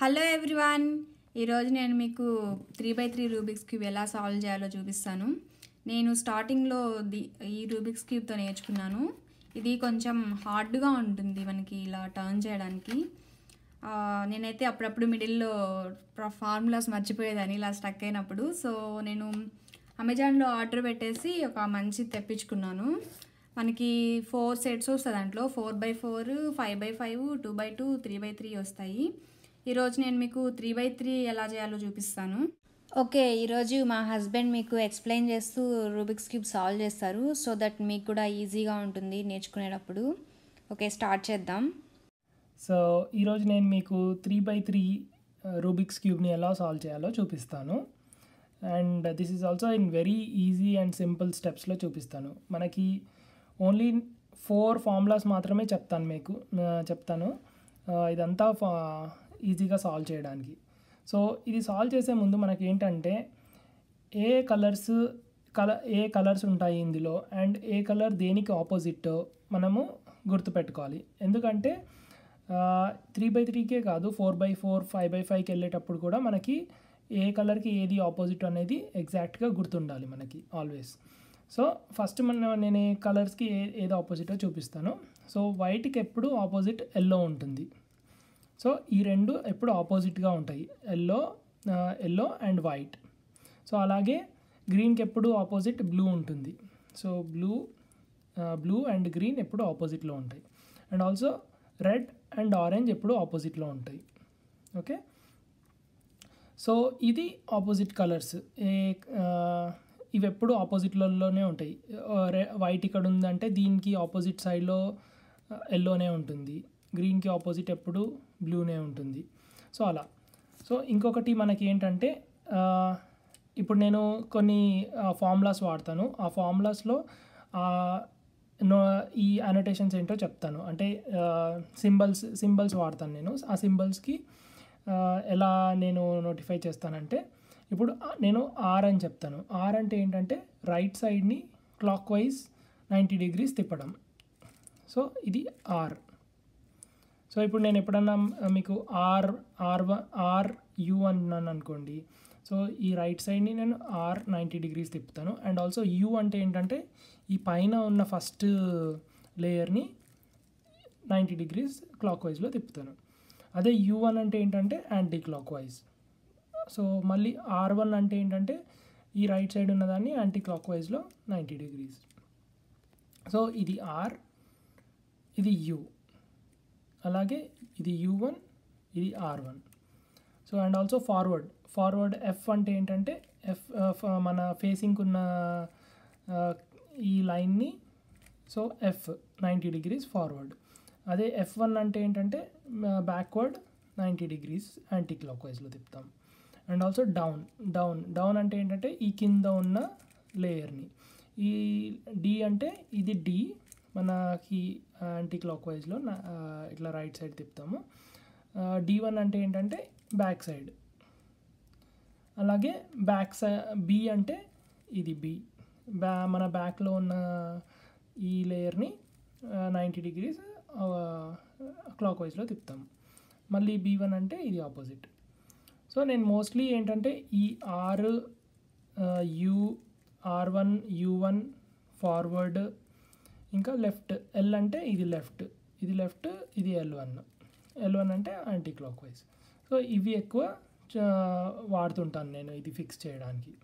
hello everyone ఈరోజు నేను మీకు three by three Rubik's cube ఎలా సాల్వ్ చేయాలో చూపిస్తాను నేను స్టార్టింగ్లో ది ఈ రూబిక్స్ క్యూబ్తో నేర్చుకున్నాను ఇది కొంచెం హార్డ్గా ఉంటుంది మనకి ఇలా టర్న్ చేయడానికి ఆ, నేనైతే అప్పుడప్పుడు మిడిల్లో ఫార్ములాస్ మర్చిపోయేదాన్ని ఇలా స్టక్ అయినప్పుడు సో నేను అమెజాన్లో ఆర్డర్ పెట్టేసి ఒక మంచి తెప్పించుకున్నాను మనకి ఫోర్ సెట్స్ వస్తాయి దాంట్లో four by four five by five two by two three by three వస్తాయి ఈరోజు నేను మీకు త్రీ బై త్రీ ఎలా చేయాలో చూపిస్తాను ఓకే ఈరోజు మా హస్బెండ్ మీకు ఎక్స్ప్లెయిన్ చేస్తూ రూబిక్స్ క్యూబ్ సాల్వ్ చేస్తారు సో దట్ మీకు కూడా ఈజీగా ఉంటుంది నేర్చుకునేటప్పుడు ఓకే స్టార్ట్ చేద్దాం సో ఈరోజు నేను మీకు త్రీ బై త్రీ రూబిక్స్ క్యూబ్ని ఎలా సాల్వ్ చేయాలో చూపిస్తాను and this is also in very easy and simple స్టెప్స్లో చూపిస్తాను మనకి ఓన్లీ ఫోర్ ఫార్ములాస్ మాత్రమే చెప్తాను మీకు ఆ, చెప్తాను ఆ, ఇదంతా ఈజీగా సాల్వ్ చేయడానికి సో ఇది సాల్వ్ చేసే ముందు మనకి ఏంటంటే ఏ కలర్స్ కల ఏ కలర్స్ ఉంటాయి ఇందులో అండ్ ఏ కలర్ దేనికి ఆపోజిట్ మనము గుర్తుపెట్టుకోవాలి ఎందుకంటే త్రీ బై త్రీకే కాదు four by four five by ఫైవ్కి వెళ్ళేటప్పుడు కూడా మనకి ఏ కలర్కి ఏది ఆపోజిట్ అనేది ఎగ్జాక్ట్గా గుర్తుండాలి మనకి ఆల్వేస్ సో ఫస్ట్ మన నేను ఏ కలర్స్కి ఏ ఏది ఆపోజిటో చూపిస్తాను సో వైట్కి ఎప్పుడు ఆపోజిట్ ఎల్లో ఉంటుంది సో ఈ రెండు ఎప్పుడు ఆపోజిట్గా ఉంటాయి yellow yellow and white so అలాగే గ్రీన్కి ఎప్పుడు ఆపోజిట్ బ్లూ ఉంటుంది so blue blue and green ఎప్పుడు ఆపోజిట్లో ఉంటాయి and also red and orange ఎప్పుడు ఆపోజిట్లో ఉంటాయి ఓకే సో ఇది ఆపోజిట్ కలర్స్ ఏ ఆ, ఇవి ఎప్పుడు ఆపోజిట్లలోనే ఉంటాయి వైట్ ఇక్కడ ఉందంటే దీనికి ఆపోజిట్ సైడ్లో ఎల్లోనే ఉంటుంది గ్రీన్కి ఆపోజిట్ ఎప్పుడు బ్లూనే ఉంటుంది సో అలా సో ఇంకొకటి మనకి ఏంటంటే ఆ, ఇప్పుడు నేను కొన్ని ఫార్ములాస్ వాడతాను ఆ ఫార్ములాస్లో నో ఈ అనోటేషన్స్ ఏంటో చెప్తాను అంటే సింబల్స్ సింబల్స్ వాడతాను నేను ఆ సింబల్స్కి ఎలా నేను నోటిఫై చేస్తానంటే ఇప్పుడు ఆ- నేను ఆర్ అని చెప్తాను ఆర్ అంటే ఏంటంటే రైట్ సైడ్ని క్లాక్ వైజ్ నైంటీ డిగ్రీస్ తిప్పడం సో ఇది ఆర్ సో ఇప్పుడు నేను ఎప్పుడన్నా ఆ, మీకు ఆర్ ఆర్ ఆర్ యు అన్నాను అనుకోండి సో ఈ రైట్ సైడ్ని నేను ఆర్ నైంటీ డిగ్రీస్ తిప్పుతాను అండ్ ఆల్సో యు అంటే ఏంటంటే ఈ పైన ఉన్న ఫస్ట్ లేయర్ని నైంటీ డిగ్రీస్ క్లాక్ వైజ్లో తిప్పుతాను అదే యు వన్ అంటే ఏంటంటే యాంటీ క్లాక్ వైజ్ సో మళ్ళీ ఆర్ వన్ అంటే ఏంటంటే ఈ రైట్ సైడ్ ఉన్నదాన్ని యాంటీ క్లాక్ వైజ్లో నైంటీ డిగ్రీస్ సో ఇది ఆర్ ఇది యు అలాగే ఇది యూ వన్ ఇది R one so and also forward forward F అంటే ఏంటంటే ఎఫ్ మన ఫేసింగ్ ఉన్న ఆ, ఈ లైన్ని so F ninety degrees forward అదే ఎఫ్ వన్ అంటే ఏంటంటే బ్యాక్వర్డ్ నైంటీ డిగ్రీస్ యాంటీ క్లాక్ వైజ్లో తిప్పుతాం and also down down down అంటే ఏంటంటే ఈ కింద ఉన్న లేయర్ని ఈ డి అంటే ఇది డి మనకి యాంటీ క్లాక్ వైజ్లో ఇట్లా రైట్ సైడ్ తిప్పుతాము డి వన్ అంటే ఏంటంటే బ్యాక్ సైడ్ అలాగే బ్యాక్ సై బి అంటే ఇది బి బ్యా మన బ్యాక్లో ఉన్న ఈ లేయర్ని నైంటీ డిగ్రీస్ క్లాక్ వైజ్లో తిప్పుతాము మళ్ళీ బి వన్ అంటే ఇది ఆపోజిట్ సో నేను మోస్ట్లీ ఏంటంటే ఈ R U R one U one forward ఇంకా లెఫ్ట్ ఎల్ అంటే ఇది లెఫ్ట్ ఇది లెఫ్ట్ ఇది ఎల్ వన్ ఎల్ వన్ అంటే యాంటీ క్లాక్ వైజ్ సో ఇవి ఎక్కువ చ- వాడుతుంటాను నేను ఇది ఫిక్స్ చేయడానికి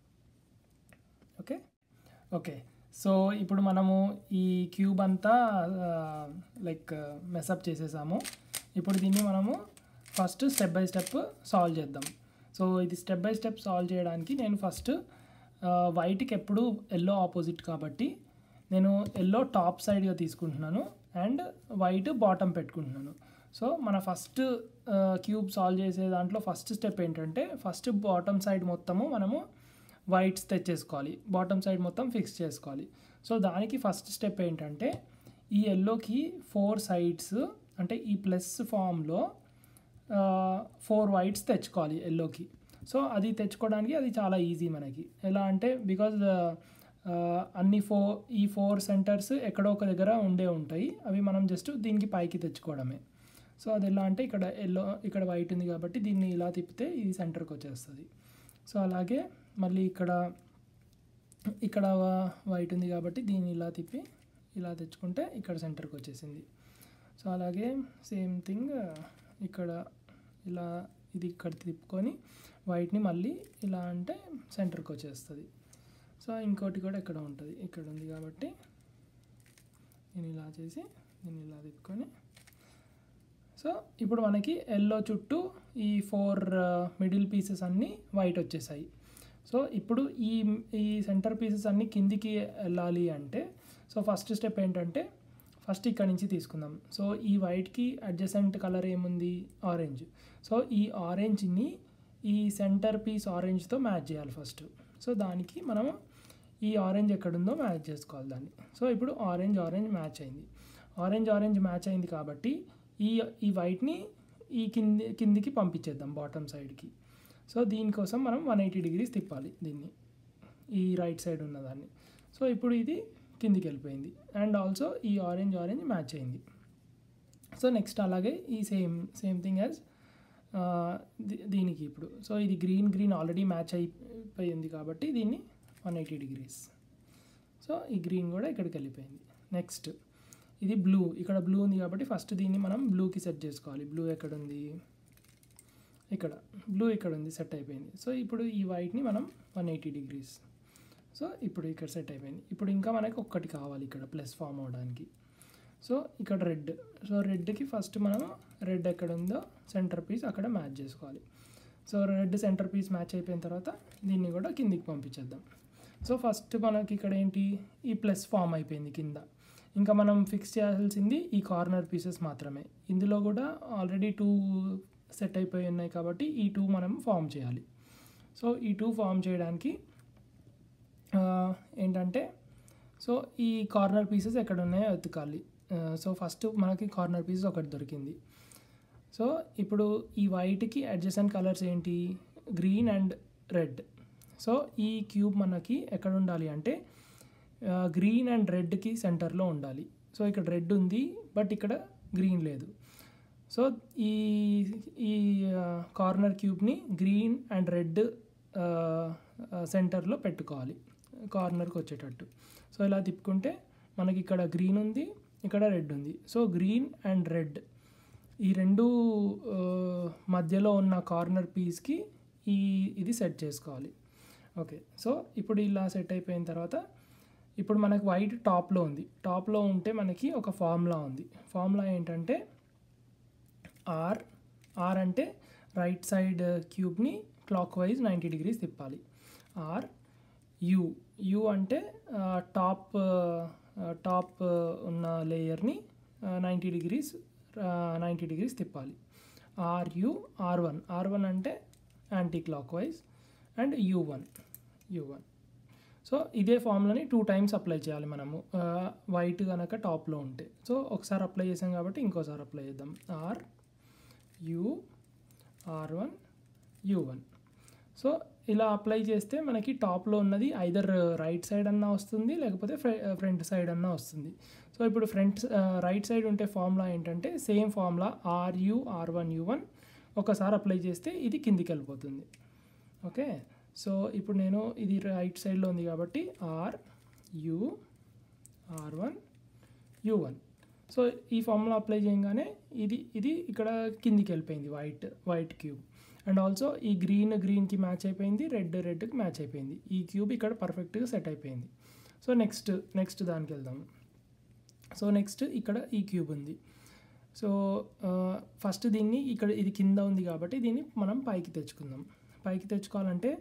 ఓకే ఓకే సో ఇప్పుడు మనము ఈ క్యూబ్ అంతా లైక్ మెసప్ చేసేసాము ఇప్పుడు దీన్ని మనము first step by step solve చేద్దాం సో ఇది స్టెప్ బై స్టెప్ సాల్వ్ చేయడానికి నేను ఫస్ట్ వైట్కి ఎప్పుడు ఎల్లో ఆపోజిట్ కాబట్టి నేను ఎల్లో టాప్ సైడ్గా తీసుకుంటున్నాను అండ్ వైట్ బాటమ్ పెట్టుకుంటున్నాను సో మన ఫస్ట్ క్యూబ్ సాల్వ్ చేసే దాంట్లో ఫస్ట్ స్టెప్ ఏంటంటే ఫస్ట్ బాటమ్ సైడ్ మొత్తము మనము వైట్స్ తెచ్చేసుకోవాలి బాటమ్ సైడ్ మొత్తం ఫిక్స్ చేసుకోవాలి సో దానికి ఫస్ట్ స్టెప్ ఏంటంటే ఈ ఎల్లోకి ఫోర్ సైడ్స్ అంటే ఈ ప్లస్ ఫామ్లో ఫోర్ వైట్స్ తెచ్చుకోవాలి ఎల్లోకి సో అది తెచ్చుకోవడానికి అది చాలా ఈజీ మనకి ఎలా అంటే బికాజ్ అన్ని ఫో ఈ ఫోర్ సెంటర్స్ ఎక్కడో ఒక దగ్గర ఉండే ఉంటాయి అవి మనం జస్ట్ దీనికి పైకి తెచ్చుకోవడమే సో అది ఎలా అంటే ఇక్కడ ఎల్లో ఇక్కడ వైట్ ఉంది కాబట్టి దీన్ని ఇలా తిప్పితే ఇది సెంటర్కి వచ్చేస్తుంది సో అలాగే మళ్ళీ ఇక్కడ ఇక్కడ వైట్ ఉంది కాబట్టి దీన్ని ఇలా తిప్పి ఇలా తెచ్చుకుంటే ఇక్కడ సెంటర్కి వచ్చేసింది సో అలాగే సేమ్ థింగ్ ఇక్కడ ఇలా ఇది ఇక్కడ తిప్పుకొని వైట్ని మళ్ళీ ఇలా అంటే సెంటర్కి వచ్చేస్తుంది సో ఇంకోటి కూడా ఇక్కడ ఉంటుంది ఇక్కడ ఉంది కాబట్టి నేను ఇలా చేసి నేను ఇలా తిప్పుకొని సో ఇప్పుడు మనకి ఎల్లో చుట్టూ ఈ ఫోర్ మిడిల్ పీసెస్ అన్నీ వైట్ వచ్చేసాయి సో ఇప్పుడు ఈ ఈ సెంటర్ పీసెస్ అన్నీ కిందికి వెళ్ళాలి అంటే సో ఫస్ట్ స్టెప్ ఏంటంటే ఫస్ట్ ఇక్కడ నుంచి తీసుకుందాం సో ఈ వైట్కి అడ్జసెంట్ కలర్ ఏముంది ఆరెంజ్ సో ఈ ఆరెంజ్ని ఈ సెంటర్ పీస్ ఆరెంజ్తో మ్యాచ్ చేయాలి ఫస్ట్ సో దానికి మనము ఈ ఆరెంజ్ ఎక్కడుందో మ్యాచ్ చేసుకోవాలి దాన్ని సో ఇప్పుడు ఆరెంజ్ ఆరెంజ్ మ్యాచ్ అయింది ఆరెంజ్ ఆరెంజ్ మ్యాచ్ అయింది కాబట్టి ఈ ఈ వైట్ని ఈ కింది కిందికి పంపించేద్దాం బాటమ్ సైడ్కి సో దీనికోసం మనం వన్ ఎయిటీ డిగ్రీస్ తిప్పాలి దీన్ని ఈ రైట్ సైడ్ ఉన్నదాన్ని సో ఇప్పుడు ఇది కిందికి వెళ్ళిపోయింది అండ్ ఆల్సో ఈ ఆరెంజ్ ఆరెంజ్ మ్యాచ్ అయింది సో నెక్స్ట్ అలాగే ఈ సేమ్ సేమ్ థింగ్ యాజ్ దీనికి ఇప్పుడు సో ఇది గ్రీన్ గ్రీన్ ఆల్రెడీ మ్యాచ్ అయిపోయింది కాబట్టి దీన్ని వన్ ఎయిటీ డిగ్రీస్ సో ఈ గ్రీన్ కూడా ఇక్కడికి వెళ్ళిపోయింది నెక్స్ట్ ఇది బ్లూ ఇక్కడ బ్లూ ఉంది కాబట్టి ఫస్ట్ దీన్ని మనం బ్లూకి సెట్ చేసుకోవాలి బ్లూ ఎక్కడ ఉంది ఇక్కడ బ్లూ ఇక్కడ ఉంది సెట్ అయిపోయింది సో ఇప్పుడు ఈ వైట్ని మనం వన్ ఎయిటీ డిగ్రీస్ సో ఇప్పుడు ఇక్కడ సెట్ అయిపోయింది ఇప్పుడు ఇంకా మనకి ఒక్కటి కావాలి ఇక్కడ ప్లస్ ఫామ్ అవడానికి సో ఇక్కడ రెడ్ సో రెడ్కి ఫస్ట్ మనం రెడ్ ఎక్కడ ఉందో సెంటర్ పీస్ అక్కడ మ్యాచ్ చేసుకోవాలి so red centre piece match అయిపోయిన తర్వాత దీన్ని కూడా కిందికి పంపించేద్దాం సో ఫస్ట్ మనకి ఇక్కడ ఏంటి ఈ ప్లస్ ఫామ్ అయిపోయింది కింద ఇంకా మనం ఫిక్స్ చేయాల్సింది ఈ కార్నర్ పీసెస్ మాత్రమే ఇందులో కూడా ఆల్రెడీ టూ సెట్ అయిపోయి ఉన్నాయి కాబట్టి ఈ టూ మనం ఫామ్ చేయాలి సో ఈ టూ ఫామ్ చేయడానికి ఏంటంటే సో ఈ కార్నర్ పీసెస్ ఎక్కడ ఉన్నాయో వెతకాలి సో ఫస్ట్ మనకి కార్నర్ పీసెస్ ఒకటి దొరికింది సో ఇప్పుడు ఈ వైట్కి అడ్జసెంట్ కలర్స్ ఏంటి గ్రీన్ అండ్ రెడ్ సో ఈ క్యూబ్ మనకి ఎక్కడ ఉండాలి అంటే గ్రీన్ అండ్ రెడ్కి సెంటర్లో ఉండాలి సో ఇక్కడ రెడ్ ఉంది బట్ ఇక్కడ గ్రీన్ లేదు సో ఈ ఈ కార్నర్ క్యూబ్ని గ్రీన్ అండ్ రెడ్ సెంటర్లో పెట్టుకోవాలి కార్నర్కి వచ్చేటట్టు సో ఇలా తిప్పుకుంటే మనకి ఇక్కడ గ్రీన్ ఉంది ఇక్కడ రెడ్ ఉంది సో గ్రీన్ అండ్ రెడ్ ఈ రెండు మధ్యలో ఉన్న కార్నర్ పీస్కి ఈ ఇది సెట్ చేసుకోవాలి ఓకే సో ఇప్పుడు ఇలా సెట్ అయిపోయిన తర్వాత ఇప్పుడు మనకి వైట్ టాప్లో ఉంది టాప్లో ఉంటే మనకి ఒక ఫార్ములా ఉంది ఫార్ములా ఏంటంటే ఆర్ ఆర్ అంటే రైట్ సైడ్ క్యూబ్ని క్లాక్ వైజ్ నైంటీ డిగ్రీస్ తిప్పాలి ఆర్ యు యు అంటే టాప్ టాప్ ఉన్న లేయర్ని నైంటీ డిగ్రీస్ నైంటీ డిగ్రీస్ తిప్పాలి R U R one R one అంటే anticlockwise and U one U one so ఇదే ఫార్ములాని టూ టైమ్స్ అప్లై చేయాలి మనము వైట్ కనుక టాప్లో ఉంటే సో ఒకసారి అప్లై చేసాం కాబట్టి ఇంకోసారి అప్లై చేద్దాం R U R one U one so ఇలా అప్లై చేస్తే మనకి టాప్లో ఉన్నది ఐదర్ రైట్ సైడ్ అన్నా వస్తుంది లేకపోతే ఫ్రంట్ సైడ్ అన్నా వస్తుంది సో ఇప్పుడు ఫ్రంట్ రైట్ సైడ్ ఉంటే ఫార్ములా ఏంటంటే same formula R U R one U one ఒకసారి అప్లై చేస్తే ఇది కిందికి వెళ్ళిపోతుంది ఓకే సో ఇప్పుడు నేను ఇది రైట్ సైడ్లో ఉంది కాబట్టి R U R one U one so ఈ ఫార్ములా అప్లై చేయగానే ఇది ఇది ఇక్కడ కిందికి వెళ్ళిపోయింది white white cube and also ఈ గ్రీన్ గ్రీన్కి మ్యాచ్ అయిపోయింది రెడ్ రెడ్కి మ్యాచ్ అయిపోయింది ఈ క్యూబ్ ఇక్కడ పర్ఫెక్ట్గా సెట్ అయిపోయింది సో నెక్స్ట్ నెక్స్ట్ దానికి వెళ్దాం సో నెక్స్ట్ ఇక్కడ ఈ క్యూబ్ ఉంది సో ఫస్ట్ దీన్ని ఇక్కడ ఇది కింద ఉంది కాబట్టి దీన్ని మనం పైకి తెచ్చుకుందాం పైకి తెచ్చుకోవాలంటే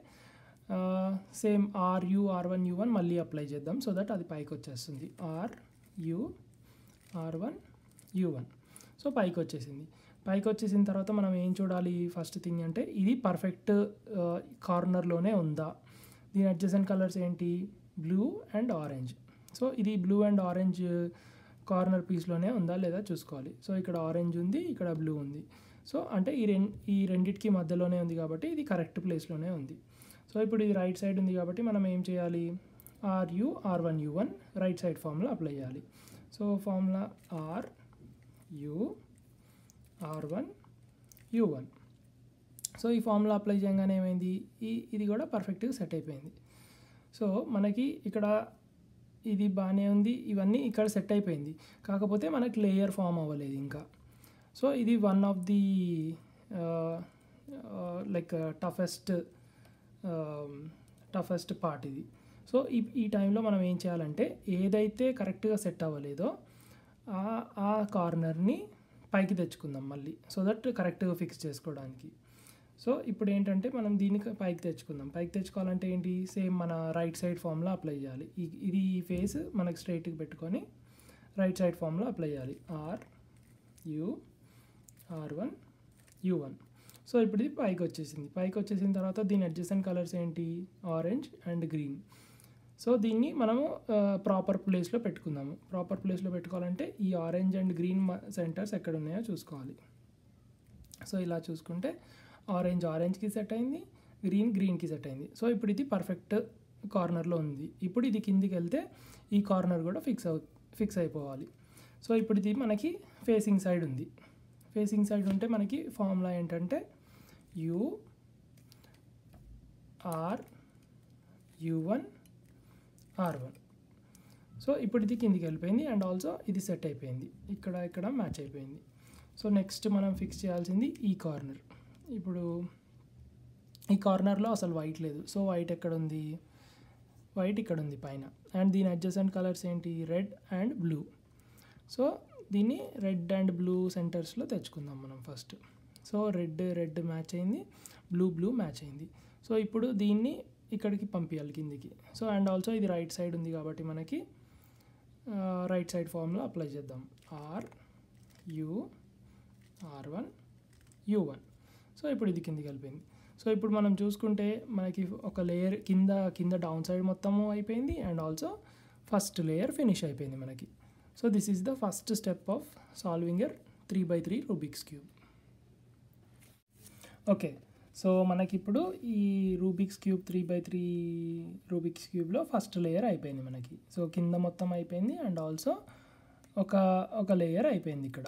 same R U R one U one మళ్ళీ అప్లై చేద్దాం సో దట్ అది పైకి వచ్చేస్తుంది R U R one U one so పైకి వచ్చేసింది పైకి వచ్చేసిన తర్వాత మనం ఏం చూడాలి ఫస్ట్ థింగ్ అంటే ఇది పర్ఫెక్ట్ కార్నర్లోనే ఉందా దీని అడ్జసెంట్ కలర్స్ ఏంటి బ్లూ అండ్ ఆరెంజ్ సో ఇది బ్లూ అండ్ ఆరెంజ్ కార్నర్ పీస్లోనే ఉందా లేదా చూసుకోవాలి సో ఇక్కడ ఆరెంజ్ ఉంది ఇక్కడ బ్లూ ఉంది సో అంటే ఈ రెం ఈ రెండిటికి మధ్యలోనే ఉంది కాబట్టి ఇది కరెక్ట్ ప్లేస్లోనే ఉంది సో ఇప్పుడు ఇది రైట్ సైడ్ ఉంది కాబట్టి మనం ఏం చేయాలి R U R one U one right side formula apply చేయాలి so formula R U R one U one so ఈ ఫార్ములా అప్లై చేయగానే ఏమైంది ఈ ఇది కూడా పర్ఫెక్ట్గా సెట్ అయిపోయింది సో మనకి ఇక్కడ ఇది బాగానే ఉంది ఇవన్నీ ఇక్కడ సెట్ అయిపోయింది కాకపోతే మనకి లేయర్ ఫామ్ అవ్వలేదు ఇంకా సో ఇది one of the like toughest toughest part ఇది సో ఈ ఈ టైంలో మనం ఏం చేయాలంటే ఏదైతే కరెక్ట్గా సెట్ అవ్వలేదో ఆ ఆ కార్నర్ని పైకి తెచ్చుకుందాం మళ్ళీ సో దట్ కరెక్ట్గా ఫిక్స్ చేసుకోవడానికి సో ఇప్పుడు ఏంటంటే మనం దీన్ని పైకి తెచ్చుకుందాం పైకి తెచ్చుకోవాలంటే ఏంటి సేమ్ మన రైట్ సైడ్ ఫామ్లో అప్లై చేయాలి ఈ- ఇది ఈ ఫేస్ మనకి స్ట్రైట్కి పెట్టుకొని రైట్ సైడ్ ఫామ్లో అప్లై చేయాలి R U R one U one so ఇప్పుడు ఇది పైకి వచ్చేసింది పైకి వచ్చేసిన తర్వాత దీని అడ్జస్టెంట్ కలర్స్ ఏంటి ఆరెంజ్ అండ్ గ్రీన్ సో దీన్ని మనము ప్రాపర్ ప్లేస్లో పెట్టుకుందాము ప్రాపర్ ప్లేస్లో పెట్టుకోవాలంటే ఈ ఆరెంజ్ అండ్ గ్రీన్ సెంటర్స్ ఎక్కడ ఉన్నాయో చూసుకోవాలి సో ఇలా చూసుకుంటే ఆరెంజ్ ఆరెంజ్కి సెట్ అయింది గ్రీన్ గ్రీన్కి సెట్ అయింది సో ఇప్పుడు ఇది పర్ఫెక్ట్ కార్నర్లో ఉంది ఇప్పుడు ఇది కిందికి వెళ్తే ఈ కార్నర్ కూడా ఫిక్స్ అవు ఫిక్స్ అయిపోవాలి సో ఇప్పుడు ఇది మనకి ఫేసింగ్ సైడ్ ఉంది ఫేసింగ్ సైడ్ ఉంటే మనకి ఫార్ములా ఏంటంటే U R U one R one so ఇప్పుడు ఇది కిందికి వెళ్ళిపోయింది అండ్ ఆల్సో ఇది సెట్ అయిపోయింది ఇక్కడ ఇక్కడ మ్యాచ్ అయిపోయింది సో నెక్స్ట్ మనం ఫిక్స్ చేయాల్సింది ఈ కార్నర్ ఇప్పుడు ఈ కార్నర్లో అసలు వైట్ లేదు సో వైట్ ఎక్కడ ఉంది వైట్ ఇక్కడ ఉంది పైన అండ్ దీని అడ్జసెంట్ కలర్స్ ఏంటి రెడ్ అండ్ బ్లూ సో దీన్ని రెడ్ అండ్ బ్లూ సెంటర్స్లో తెచ్చుకుందాం మనం first so red red match అయింది బ్లూ బ్లూ మ్యాచ్ అయింది సో ఇప్పుడు దీన్ని ఇక్కడికి పంపించాలి కిందికి సో అండ్ ఆల్సో ఇది రైట్ సైడ్ ఉంది కాబట్టి మనకి రైట్ సైడ్ ఫార్మ్లో అప్లై చేద్దాం R U R one U one so ఇప్పుడు ఇది కిందికి వెళ్ళిపోయింది సో ఇప్పుడు మనం చూసుకుంటే మనకి ఒక లేయర్ కింద కింద డౌన్ సైడ్ మొత్తము అయిపోయింది and also first layer finish అయిపోయింది మనకి so this is the first step of solving er three by three Rubik's cube okay so మనకి ఇప్పుడు ఈ Rubik's cube three by three Rubik's క్యూబ్లో ఫస్ట్ లేయర్ అయిపోయింది మనకి సో కింద మొత్తం అయిపోయింది అండ్ ఆల్సో ఒక ఒక లేయర్ అయిపోయింది ఇక్కడ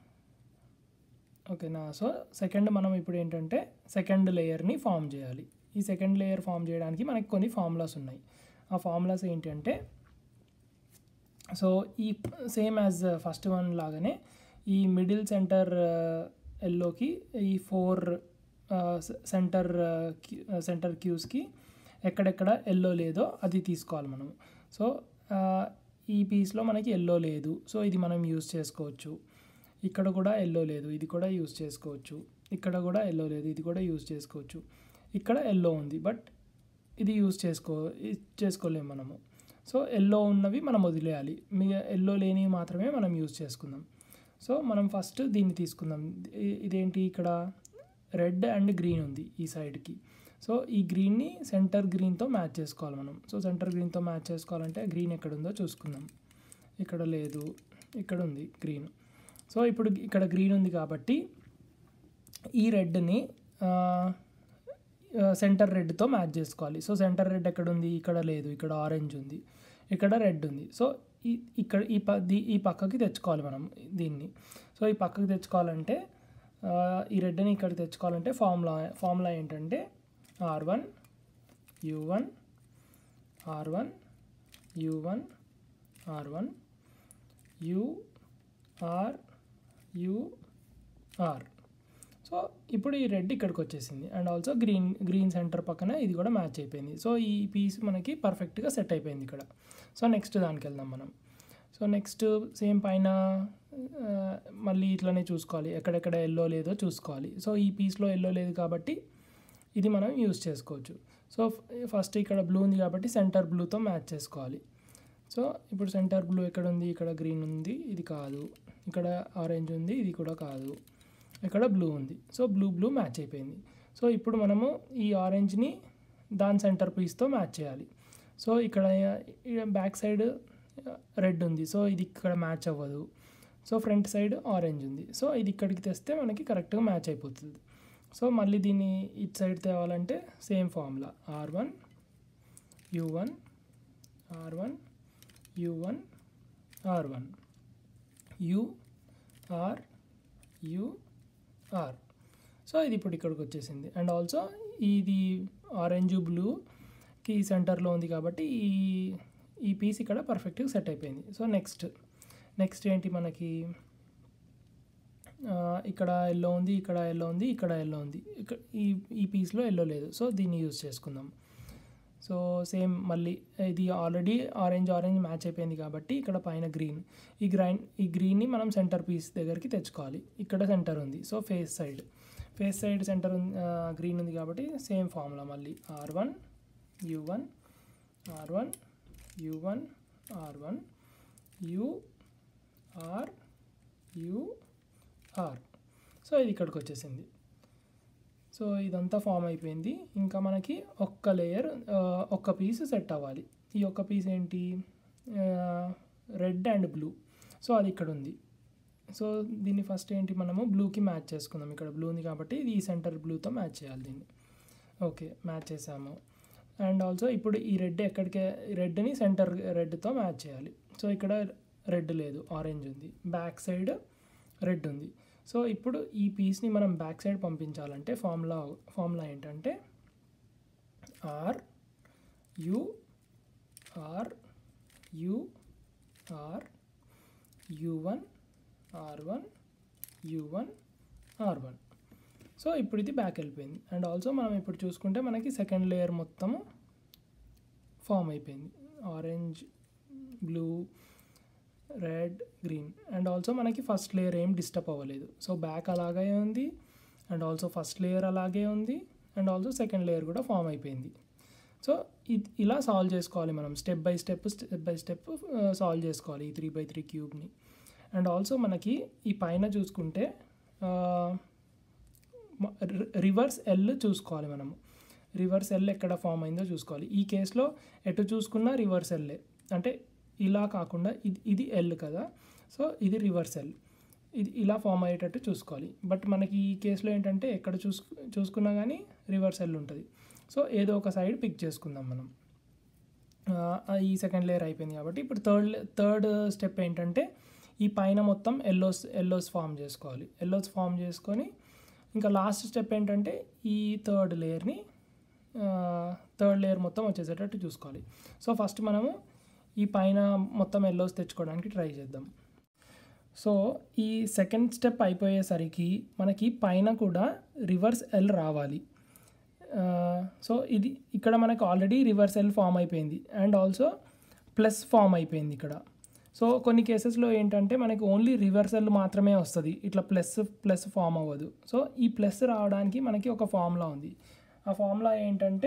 ఓకేనా సో సెకండ్ మనం ఇప్పుడు ఏంటంటే సెకండ్ లేయర్ని ఫామ్ చేయాలి ఈ సెకండ్ లేయర్ ఫామ్ చేయడానికి మనకి కొన్ని ఫార్ములాస్ ఉన్నాయి ఆ ఫార్ములాస్ ఏంటంటే సో ఈ సేమ్ యాజ్ ఫస్ట్ వన్ లాగానే ఈ మిడిల్ సెంటర్ ఎల్లోకి ఈ ఫోర్ సెంటర్ సెంటర్ క్యూస్కి ఎక్కడెక్కడ ఎల్లో లేదో అది తీసుకోవాలి మనం సో ఈ పీస్లో మనకి ఎల్లో లేదు సో ఇది మనం యూస్ చేసుకోవచ్చు ఇక్కడ కూడా ఎల్లో లేదు ఇది కూడా యూస్ చేసుకోవచ్చు ఇక్కడ కూడా ఎల్లో లేదు ఇది కూడా యూస్ చేసుకోవచ్చు ఇక్కడ ఎల్లో ఉంది బట్ ఇది యూస్ చేసుకో చేసుకోలేము మనము సో ఎల్లో ఉన్నవి మనం వదిలేయాలి మీ ఎల్లో లేనివి మాత్రమే మనం యూస్ చేసుకుందాం సో మనం ఫస్ట్ దీన్ని తీసుకుందాం ఇ- ఇదేంటి ఇక్కడ రెడ్ అండ్ గ్రీన్ ఉంది ఈ సైడ్కి సో ఈ గ్రీన్ని సెంటర్ గ్రీన్తో మ్యాచ్ చేసుకోవాలి మనం సో సెంటర్ గ్రీన్తో మ్యాచ్ చేసుకోవాలంటే గ్రీన్ ఎక్కడ ఉందో చూసుకుందాం ఇక్కడ లేదు ఇక్కడ ఉంది గ్రీన్ సో ఇప్పుడు ఇక్కడ గ్రీన్ ఉంది కాబట్టి ఈ రెడ్ని సెంటర్ రెడ్తో మ్యాచ్ చేసుకోవాలి సో సెంటర్ రెడ్ ఎక్కడ ఉంది ఇక్కడ లేదు ఇక్కడ ఆరెంజ్ ఉంది ఇక్కడ రెడ్ ఉంది సో ఈ ఇక్కడ ఈ ప దీ- ఈ పక్కకి తెచ్చుకోవాలి మనం దీన్ని సో ఈ పక్కకి తెచ్చుకోవాలంటే ఆ, ఈ రెడ్ని ఇక్కడికి తెచ్చుకోవాలంటే ఫార్ములా ఫార్ములా ఏంటంటే R one U one R one U one R one U R U R so ఇప్పుడు ఈ రెడ్ ఇక్కడికి వచ్చేసింది and also green green centre పక్కన ఇది కూడా మ్యాచ్ అయిపోయింది సో ఈ పీస్ మనకి పర్ఫెక్ట్గా సెట్ అయిపోయింది ఇక్కడ సో నెక్స్ట్ దానికి వెళ్దాం మనం సో నెక్స్ట్ సేమ్ పైన ఆ, మళ్ళీ ఇట్లనే చూసుకోవాలి ఎక్కడెక్కడ ఎల్లో లేదో చూసుకోవాలి సో ఈ పీస్లో ఎల్లో లేదు కాబట్టి ఇది మనం యూస్ చేసుకోవచ్చు సో ఫస్ట్ ఇక్కడ బ్లూ ఉంది కాబట్టి సెంటర్ బ్లూతో మ్యాచ్ చేసుకోవాలి సో ఇప్పుడు సెంటర్ బ్లూ ఎక్కడ ఉంది ఇక్కడ గ్రీన్ ఉంది ఇది కాదు ఇక్కడ ఆరెంజ్ ఉంది ఇది కూడా కాదు ఇక్కడ బ్లూ ఉంది సో బ్లూ బ్లూ మ్యాచ్ అయిపోయింది సో ఇప్పుడు మనము ఈ ఆరెంజ్ని దాని సెంటర్ పీస్తో మ్యాచ్ చేయాలి సో ఇక్కడ బ్యాక్ సైడ్ రెడ్ ఉంది సో ఇది ఇక్కడ మ్యాచ్ అవ్వదు సో ఫ్రంట్ సైడ్ ఆరెంజ్ ఉంది సో ఇది ఇక్కడికి తెస్తే మనకి కరెక్ట్గా మ్యాచ్ అయిపోతుంది సో మళ్ళీ దీన్ని ఇటు సైడ్ తేవాలంటే same formula R one U one R one U one R one U R U R so ఇది ఇప్పుడు ఇక్కడికి వచ్చేసింది అండ్ ఆల్సో ఇది ఆరెంజ్ బ్లూకి సెంటర్లో ఉంది కాబట్టి ఈ ఈ పీస్ ఇక్కడ పర్ఫెక్ట్గా సెట్ అయిపోయింది సో నెక్స్ట్ నెక్స్ట్ ఏంటి మనకి ఆ, ఇక్కడ ఎల్లో ఉంది ఇక్కడ ఎల్లో ఉంది ఇక్కడ ఎల్లో ఉంది ఇక్కడ ఈ ఈ పీస్లో ఎల్లో లేదు సో దీన్ని యూజ్ చేసుకుందాం సో సేమ్ మళ్ళీ ఇది ఆల్రెడీ ఆరెంజ్ ఆరెంజ్ మ్యాచ్ అయిపోయింది కాబట్టి ఇక్కడ పైన గ్రీన్ ఈ గ్రైన్ ఈ గ్రీన్ని మనం సెంటర్ పీస్ దగ్గరికి తెచ్చుకోవాలి ఇక్కడ సెంటర్ ఉంది so face side face side centre green ఉంది కాబట్టి సేమ్ ఫార్ములా మళ్ళీ R one U one R one U one R one U R U R so ఇది ఇక్కడికి వచ్చేసింది సో ఇదంతా ఫామ్ అయిపోయింది ఇంకా మనకి ఒక్క లేయర్ ఒక్క పీస్ సెట్ అవ్వాలి ఈ ఒక్క పీస్ ఏంటి రెడ్ అండ్ బ్లూ సో అది ఇక్కడ ఉంది సో దీన్ని ఫస్ట్ ఏంటి మనము బ్లూకి మ్యాచ్ చేసుకుందాం ఇక్కడ బ్లూ ఉంది కాబట్టి ఇది ఈ సెంటర్ బ్లూతో మ్యాచ్ చేయాలి దీన్ని ఓకే మ్యాచ్ చేసాము అండ్ ఆల్సో ఇప్పుడు ఈ రెడ్ ఎక్కడికి రెడ్ని సెంటర్ రెడ్తో మ్యాచ్ చేయాలి సో ఇక్కడ రెడ్ లేదు ఆరెంజ్ ఉంది బ్యాక్ సైడ్ రెడ్ ఉంది సో ఇప్పుడు ఈ పీస్ని మనం బ్యాక్ సైడ్ పంపించాలంటే ఫార్ములా ఫార్ములా ఏంటంటే R U R U R U one R one U one R one so ఇప్పుడు ఇది బ్యాక్ వెళ్ళిపోయింది అండ్ ఆల్సో మనం ఇప్పుడు చూసుకుంటే మనకి సెకండ్ లేయర్ మొత్తము ఫామ్ అయిపోయింది orange blue red green and also మనకి ఫస్ట్ లేయర్ ఏం డిస్టర్బ్ అవ్వలేదు సో బ్యాక్ అలాగే ఉంది అండ్ ఆల్సో ఫస్ట్ లేయర్ అలాగే ఉంది అండ్ ఆల్సో సెకండ్ లేయర్ కూడా ఫామ్ అయిపోయింది సో ఇది ఇలా సాల్వ్ చేసుకోవాలి మనం step by step step by step solve చేసుకోవాలి ఈ త్రీ బై త్రీ క్యూబ్ని అండ్ ఆల్సో మనకి ఈ పైన చూసుకుంటే రివర్స్ ఎల్ చూసుకోవాలి మనము రివర్స్ ఎల్ ఎక్కడ ఫామ్ అయిందో చూసుకోవాలి ఈ కేసులో ఎటు చూసుకున్నా రివర్స్ ఎల్లే అంటే ఇలా కాకుండా ఇది ఇది ఎల్ కదా సో ఇది రివర్స్ ఎల్ ఇది ఇలా ఫామ్ అయ్యేటట్టు చూసుకోవాలి బట్ మనకి ఈ కేసులో ఏంటంటే ఎక్కడ చూసు చూసుకున్నా కానీ రివర్స్ ఎల్ ఉంటుంది సో ఏదో ఒక సైడ్ పిక్ చేసుకుందాం మనం ఆ, ఈ సెకండ్ లేయర్ అయిపోయింది కాబట్టి ఇప్పుడు థర్డ్ థర్డ్ స్టెప్ ఏంటంటే ఈ పైన మొత్తం ఎల్లోస్ ఎల్లోస్ ఫామ్ చేసుకోవాలి ఎల్లోస్ ఫామ్ చేసుకొని ఇంకా లాస్ట్ స్టెప్ ఏంటంటే ఈ థర్డ్ లేయర్ని థర్డ్ లేయర్ మొత్తం వచ్చేసేటట్టు చూసుకోవాలి సో ఫస్ట్ మనము ఈ పైన మొత్తం ఎల్లోస్ తెచ్చుకోవడానికి ట్రై చేద్దాం సో ఈ సెకండ్ స్టెప్ అయిపోయేసరికి మనకి పైన కూడా రివర్స్ ఎల్ రావాలి ఆ, సో ఇది ఇక్కడ మనకు ఆల్రెడీ రివర్స్ ఎల్ ఫామ్ అయిపోయింది అండ్ ఆల్సో ప్లస్ ఫామ్ అయిపోయింది ఇక్కడ సో కొన్ని కేసెస్లో ఏంటంటే మనకి ఓన్లీ రివర్సల్ మాత్రమే వస్తుంది ఇట్లా ప్లస్ ప్లస్ ఫామ్ అవ్వదు సో ఈ ప్లస్ రావడానికి మనకి ఒక ఫార్ములా ఉంది ఆ ఫార్ములా ఏంటంటే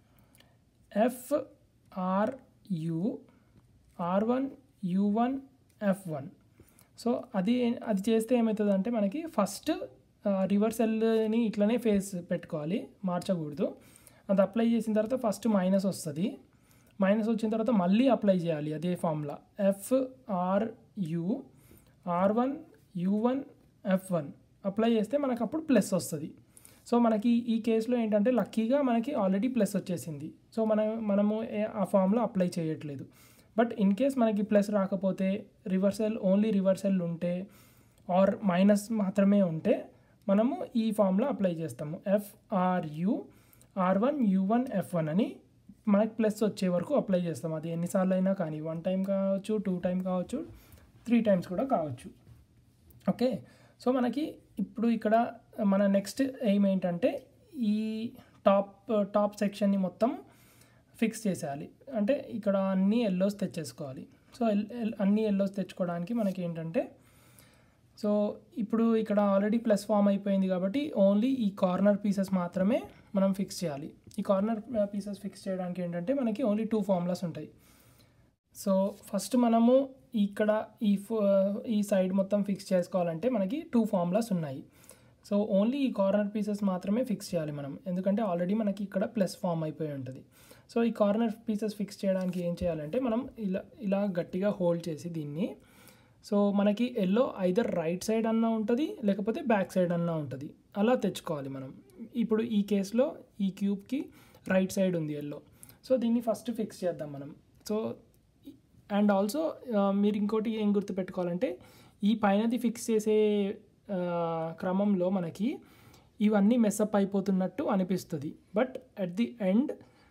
F R U R one U one F one so అది అది చేస్తే ఏమవుతుందంటే మనకి ఫస్ట్ రివర్సల్ని ఇట్లనే ఫేస్ పెట్టుకోవాలి మార్చకూడదు అది అప్లై చేసిన తర్వాత ఫస్ట్ మైనస్ వస్తుంది మైనస్ వచ్చిన తర్వాత మళ్ళీ అప్లై చేయాలి అదే formula F R U R one U one F one apply చేస్తే మనకు అప్పుడు ప్లస్ వస్తుంది సో మనకి ఈ కేసులో ఏంటంటే లక్కీగా మనకి ఆల్రెడీ ప్లస్ వచ్చేసింది సో మనం మనము ఏ- ఆ ఫామ్లో అప్లై చేయట్లేదు బట్ ఇన్ కేస్ మనకి ప్లస్ రాకపోతే రివర్సల్ ఓన్లీ రివర్సల్ ఉంటే ఆర్ మైనస్ మాత్రమే ఉంటే మనము ఈ ఫామ్లో అప్లై చేస్తాము F R U R one U one F one అని మనకి ప్లస్ వచ్చే వరకు అప్లై చేస్తాం అది ఎన్నిసార్లు అయినా కానీ వన్ టైం కావచ్చు టూ టైం కావచ్చు త్రీ టైమ్స్ కూడా కావచ్చు ఓకే సో మనకి ఇప్పుడు ఇక్కడ మన నెక్స్ట్ ఎయిమ్ ఏంటంటే ఈ టాప్ టాప్ సెక్షన్ని మొత్తం ఫిక్స్ చేసేయాలి అంటే ఇక్కడ అన్ని ఎల్లోస్ తెచ్చేసుకోవాలి సో ఎల్ ఎల్- అన్ని ఎల్లోస్ తెచ్చుకోవడానికి మనకి ఏంటంటే సో ఇప్పుడు ఇక్కడ ఆల్రెడీ ప్లస్ ఫామ్ అయిపోయింది కాబట్టి ఓన్లీ ఈ కార్నర్ పీసెస్ మాత్రమే మనం ఫిక్స్ చేయాలి ఈ కార్నర్ పీసెస్ ఫిక్స్ చేయడానికి ఏంటంటే మనకి ఓన్లీ టూ ఫార్ములాస్ ఉంటాయి సో ఫస్ట్ మనము ఇక్కడ ఈ ఫో- ఈ సైడ్ మొత్తం ఫిక్స్ చేసుకోవాలంటే మనకి టూ ఫార్ములాస్ ఉన్నాయి సో ఓన్లీ ఈ కార్నర్ పీసెస్ మాత్రమే ఫిక్స్ చేయాలి మనం ఎందుకంటే ఆల్రెడీ మనకి ఇక్కడ ప్లస్ ఫామ్ అయిపోయి ఉంటుంది సో ఈ కార్నర్ పీసెస్ ఫిక్స్ చేయడానికి ఏం చేయాలంటే మనం ఇలా ఇలా గట్టిగా హోల్డ్ చేసి దీన్ని సో మనకి ఎల్లో ఐదర్ రైట్ సైడ్ అన్నా ఉంటుంది లేకపోతే బ్యాక్ సైడ్ అన్నా ఉంటుంది అలా తెచ్చుకోవాలి మనం ఇప్పుడు ఈ కేసులో ఈ క్యూబ్కి రైట్ సైడ్ ఉంది ఎల్లో సో దీన్ని ఫస్ట్ ఫిక్స్ చేద్దాం మనం సో అండ్ ఆల్సో మీరు ఇంకోటి ఏం గుర్తుపెట్టుకోవాలంటే ఈ పైనది ఫిక్స్ చేసే క్రమంలో మనకి ఇవన్నీ మెస్అప్ అయిపోతున్నట్టు అనిపిస్తుంది బట్ అట్ ది ఎండ్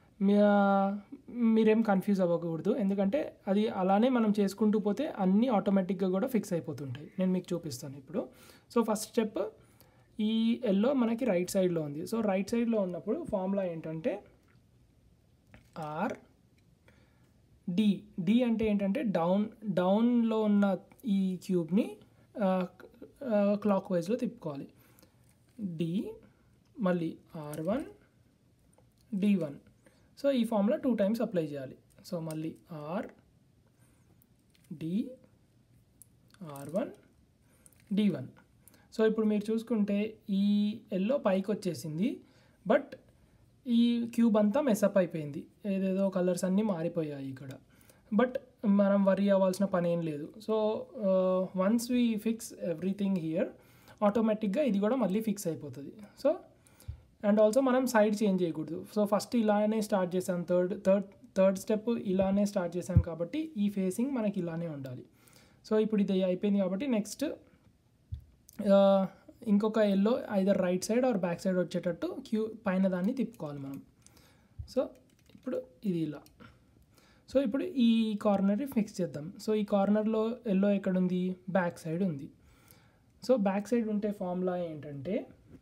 మీరేం కన్ఫ్యూజ్ అవ్వకూడదు ఎందుకంటే అది అలానే మనం చేసుకుంటూ పోతే అన్నీ ఆటోమేటిక్గా కూడా ఫిక్స్ అయిపోతుంటాయి నేను మీకు చూపిస్తాను ఇప్పుడు సో ఫస్ట్ స్టెప్ ఈ ఎల్లో మనకి రైట్ సైడ్లో ఉంది సో రైట్ సైడ్లో ఉన్నప్పుడు ఫార్ములా ఏంటంటే ఆర్ డి డి అంటే ఏంటంటే డౌన్ డౌన్లో ఉన్న ఈ క్యూబ్ని క్లాక్ వైజ్లో తిప్పుకోవాలి డి మళ్ళీ R one D one so ఈ ఫార్ములా టూ టైమ్స్ అప్లై చేయాలి సో మళ్ళీ R D R one D one so ఇప్పుడు మీరు చూసుకుంటే ఈ ఎల్లో పైకి వచ్చేసింది బట్ ఈ క్యూబ్ అంతా మెసప్ అయిపోయింది ఏదేదో కలర్స్ అన్నీ మారిపోయాయి ఇక్కడ బట్ మనం వరీ అవ్వాల్సిన పని ఏం లేదు so once we fix everything here ఆటోమేటిక్గా ఇది కూడా మళ్ళీ ఫిక్స్ అయిపోతుంది సో అండ్ ఆల్సో మనం సైడ్ చేంజ్ చేయకూడదు సో ఫస్ట్ ఇలానే స్టార్ట్ చేసాం థర్డ్ థర్డ్ థర్డ్ స్టెప్ ఇలానే స్టార్ట్ చేసాం కాబట్టి ఈ ఫేసింగ్ మనకి ఇలానే ఉండాలి సో ఇప్పుడు ఇది అయిపోయింది కాబట్టి నెక్స్ట్ ఇంకొక yellow either right side or back side వచ్చేటట్టు క్యూ పైన దాన్ని తిప్పుకోవాలి మనం సో ఇప్పుడు ఇది ఇలా సో ఇప్పుడు ఈ కార్నర్ ఫిక్స్ చేద్దాం సో ఈ కార్నర్లో ఎల్లో ఎక్కడుంది బ్యాక్ సైడ్ ఉంది సో బ్యాక్ సైడ్ ఉంటే ఫార్ములా ఏంటంటే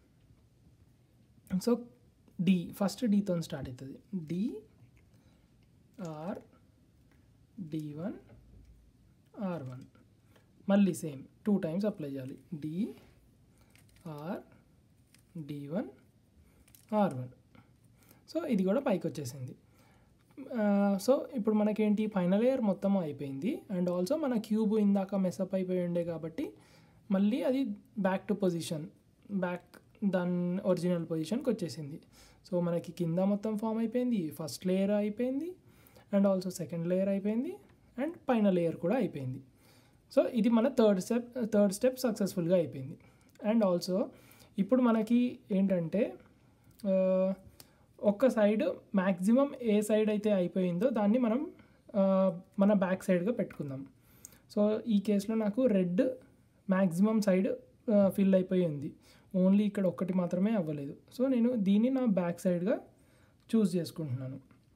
సో డి ఫస్ట్ డితో స్టార్ట్ అవుతుంది D R D one R one మళ్ళీ సేమ్ టూ టైమ్స్ అప్లై చేయాలి D R D one R one so ఇది కూడా పైకి వచ్చేసింది సో ఇప్పుడు మనకేంటి ఫైనల్ ఇయర్ మొత్తం అయిపోయింది అండ్ ఆల్సో మన క్యూబ్ ఇందాక మెసప్ అయిపోయి ఉండే కాబట్టి మళ్ళీ అది బ్యాక్ టు పొజిషన్ బ్యాక్ దాని ఒరిజినల్ పొజిషన్కి వచ్చేసింది సో మనకి కింద మొత్తం ఫామ్ అయిపోయింది ఫస్ట్ లేయర్ అయిపోయింది అండ్ ఆల్సో సెకండ్ లేయర్ అయిపోయింది అండ్ పైన లేయర్ కూడా అయిపోయింది సో ఇది మన థర్డ్ స్టెప్ థర్డ్ స్టెప్ సక్సెస్ఫుల్గా అయిపోయింది అండ్ ఆల్సో ఇప్పుడు మనకి ఏంటంటే ఒక్క సైడ్ మ్యాక్సిమం ఏ సైడ్ అయితే అయిపోయిందో దాన్ని మనం మన బ్యాక్ సైడ్గా పెట్టుకుందాం సో ఈ కేసులో నాకు రెడ్ మ్యాక్సిమం సైడ్ ఫిల్ అయిపోయి ఉంది ఓన్లీ ఇక్కడ ఒక్కటి మాత్రమే అవ్వలేదు సో నేను దీన్ని నా బ్యాక్ సైడ్గా చూస్ చేసుకుంటున్నాను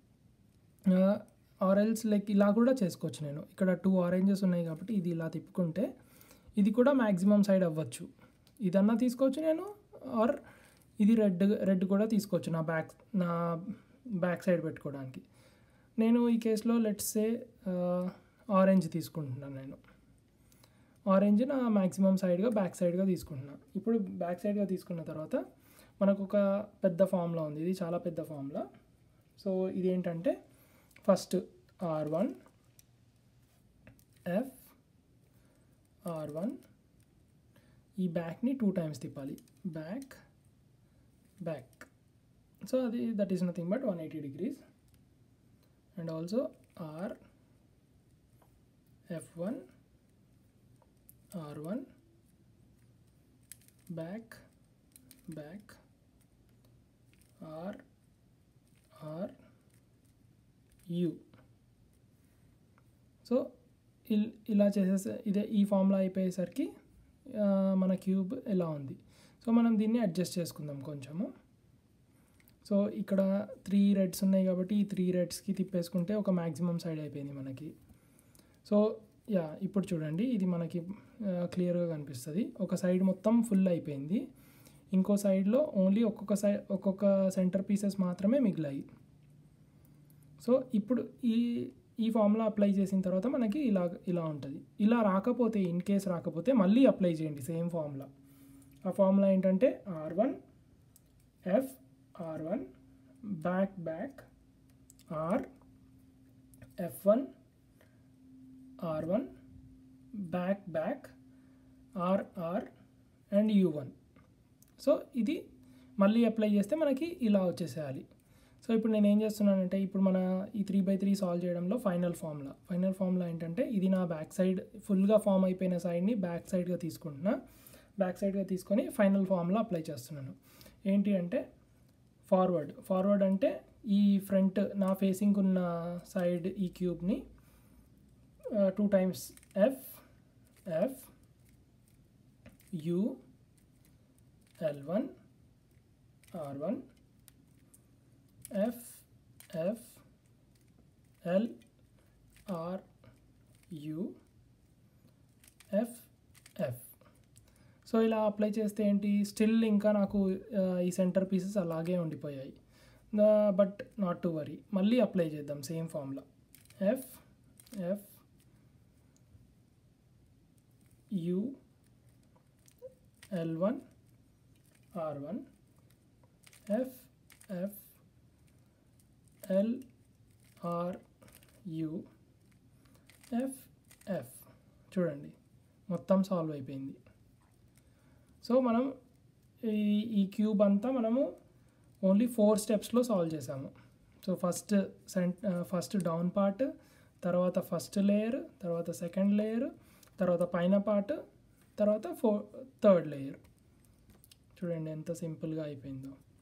ఆరెంజ్ లైక్ ఇలా కూడా చేసుకోవచ్చు నేను ఇక్కడ టూ ఆరెంజెస్ ఉన్నాయి కాబట్టి ఇది ఇలా తిప్పుకుంటే ఇది కూడా మ్యాక్సిమం సైడ్ అవ్వచ్చు ఇదన్నా తీసుకోవచ్చు నేను ఆర్ ఇది రెడ్ రెడ్ కూడా తీసుకోవచ్చు నా బ్యాక్ నా బ్యాక్ సైడ్ పెట్టుకోవడానికి నేను ఈ కేసులో లెట్సే ఆరెంజ్ తీసుకుంటున్నాను నేను ఆరెంజ్ నా మ్యాక్సిమం సైడ్గా బ్యాక్ సైడ్గా తీసుకుంటున్నాను ఇప్పుడు బ్యాక్ సైడ్గా తీసుకున్న తర్వాత మనకు ఒక పెద్ద ఫామ్లా ఉంది ఇది చాలా పెద్ద ఫామ్లా సో ఇది ఏంటంటే first R one F R one ఈ బ్యాక్ని టూ టైమ్స్ తిప్పాలి బ్యాక్ బ్యాక్ సో అది that is nothing but one eighty degrees and also R F one R one back back R R U so ఇల్ ఇలా చేసేసే ఇదే ఈ ఫామ్లో అయిపోయేసరికి మన క్యూబ్ ఎలా ఉంది సో మనం దీన్ని అడ్జస్ట్ చేసుకుందాం కొంచెము సో ఇక్కడ త్రీ రెడ్స్ ఉన్నాయి కాబట్టి ఈ త్రీ రెడ్స్కి తిప్పేసుకుంటే ఒక మ్యాక్సిమం సైడ్ అయిపోయింది మనకి సో యా ఇప్పుడు చూడండి ఇది మనకి క్లియర్గా కనిపిస్తుంది ఒక సైడ్ మొత్తం ఫుల్ అయిపోయింది ఇంకో సైడ్లో ఓన్లీ ఒక్కొక్క సైడ్ ఒక్కొక్క సెంటర్ పీసెస్ మాత్రమే మిగిలాయి సో ఇప్పుడు ఈ ఈ ఫార్ములా అప్లై చేసిన తర్వాత మనకి ఇలా ఇలా ఉంటుంది ఇలా రాకపోతే ఇన్ కేస్ రాకపోతే మళ్ళీ అప్లై చేయండి సేమ్ ఫార్ములా ఆ ఫార్ములా ఏంటంటే R one F R one back back R F one R one back back R R and U one so ఇది మళ్ళీ అప్లై చేస్తే మనకి ఇలా వచ్చేసేయాలి సో ఇప్పుడు నేను ఏం చేస్తున్నానంటే ఇప్పుడు మన ఈ త్రీ బై త్రీ సాల్వ్ చేయడంలో ఫైనల్ ఫార్ములా ఫైనల్ ఫార్ములా ఏంటంటే ఇది నా బ్యాక్ సైడ్ ఫుల్గా ఫామ్ అయిపోయిన సైడ్ని బ్యాక్ సైడ్గా తీసుకుంటున్నా బ్యాక్ సైడ్గా తీసుకొని ఫైనల్ ఫార్ములా అప్లై చేస్తున్నాను ఏంటి అంటే ఫార్వర్డ్ ఫార్వర్డ్ అంటే ఈ ఫ్రంట్ నా ఫేసింగ్ ఉన్న సైడ్ ఈ క్యూబ్ని two times F F U L one R one F F L R U F F so ఇలా అప్లై చేస్తే ఏంటి స్టిల్ ఇంకా నాకు ఆ, ఈ సెంటర్ పీసెస్ అలాగే ఉండిపోయాయి బట్ నాట్ టు వరీ మళ్ళీ అప్లై చేద్దాం సేమ్ ఫామ్లో F F U L one R one F F L R U F F చూడండి మొత్తం సాల్వ్ అయిపోయింది సో మనం ఈ ఈ క్యూబ్ అంతా మనము ఓన్లీ ఫోర్ స్టెప్స్లో సాల్వ్ చేసాము so first cent first down part తర్వాత ఫస్ట్ లేయర్ తర్వాత సెకండ్ లేయర్ తర్వాత పైన పార్ట్ తర్వాత ఫోర్ థర్డ్ లేయర్ చూడండి ఎంత సింపుల్గా అయిపోయిందో